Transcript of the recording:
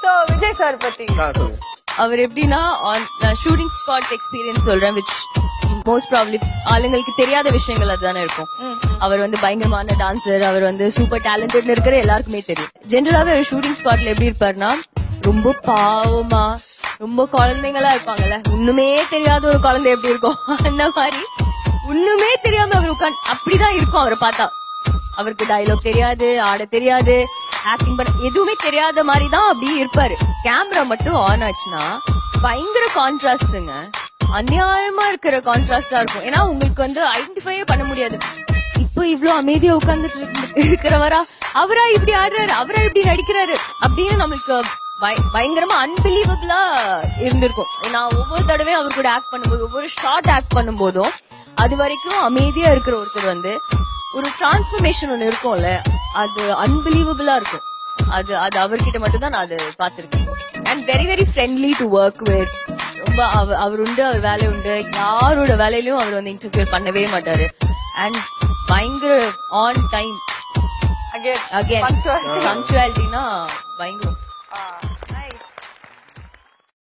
So Vijay sir பத்தி ஆ, சொல்லுங்க அவர் எப்படின்னா on- நான் ஷூட்டிங் ஸ்பாட் எக்ஸ்பீரியன்ஸ் சொல்றேன் விச் மோஸ்ட் ப்ராப்ளி ஆளுங்களுக்கு தெரியாத விஷயங்கள் அதுதானே இருக்கும் அவர் வந்து பயங்கரமான டான்சர் அவர் வந்து சூப்பர் டேலண்டட் இருக்கிற எல்லாருக்குமே தெரியும் ஜென்ரலாவே ஒரு ஷூட்டிங் ஸ்பாட்ல எப்படி இருப்பாருன்னா ரொம்ப பாவமா ரொம்ப குழந்தைங்களா இருப்பாங்கல்ல ஒண்ணுமே தெரியாத ஒரு குழந்தை எப்படி இருக்கும் அந்த மாதிரி ஒண்ணுமே தெரியாம அவர் உட்காந்து அப்படிதான் இருக்கும் அவரை பார்த்தா அவருக்கு டயலாக் தெரியாது ஆட தெரியாது ஆக்டிங் பண்ண எதுவுமே தெரியாத மாதிரி தான் அப்படியே இருப்பாரு கேமரா மட்டும் ஆன் ஆச்சுன்னா பயங்கர கான்ட்ராஸ்டுங்க அநியாயமா இருக்கிற கான்ட்ராஸ்டா இருக்கும் ஏன்னா உங்களுக்கு வந்து ஐடென்டிஃபையே பண்ண முடியாது இப்போ இவ்ளோ அமைதியா உட்கார்ந்துட்டு இருக்கு- இருக்கிறவரா அவரா இப்படி ஆடுறாரு அவரா இப்படி நடிக்கிறாரு அப்படின்னு நம்மளுக்கு பய- பயங்கரமா அன்பிலீவபிளா இருந்திருக்கும் நான் ஒவ்வொரு தடவையும் அவர் கூட ஆக்ட் பண்ணும்போது ஒவ்வொரு ஷார்ட் ஆக்ட் பண்ணும்போதும் அது வரைக்கும் அமைதியா இருக்கிற ஒருத்தர் வந்து ஒரு டிரான்ஸ்ஃபர்மேஷன் ஒன்னு இருக்கும்ல அது அன்பிலீவபிளா இருக்கும் அது அது அவர்கிட்ட மட்டும் தான் நான் அது பார்த்திருக்கேன் and very very friendly to work with ரொம்ப அவ- அவர் உண்டு அவர் வேலை உண்டு யாரோட வேலையிலயும் அவர் வந்து இன்டர்ஃபியர் பண்ணவே மாட்டாரு அண்ட் பயங்கர on time again again Punctuality. பங்க்சுவாலிட்டினா பயங்கரம் ஆ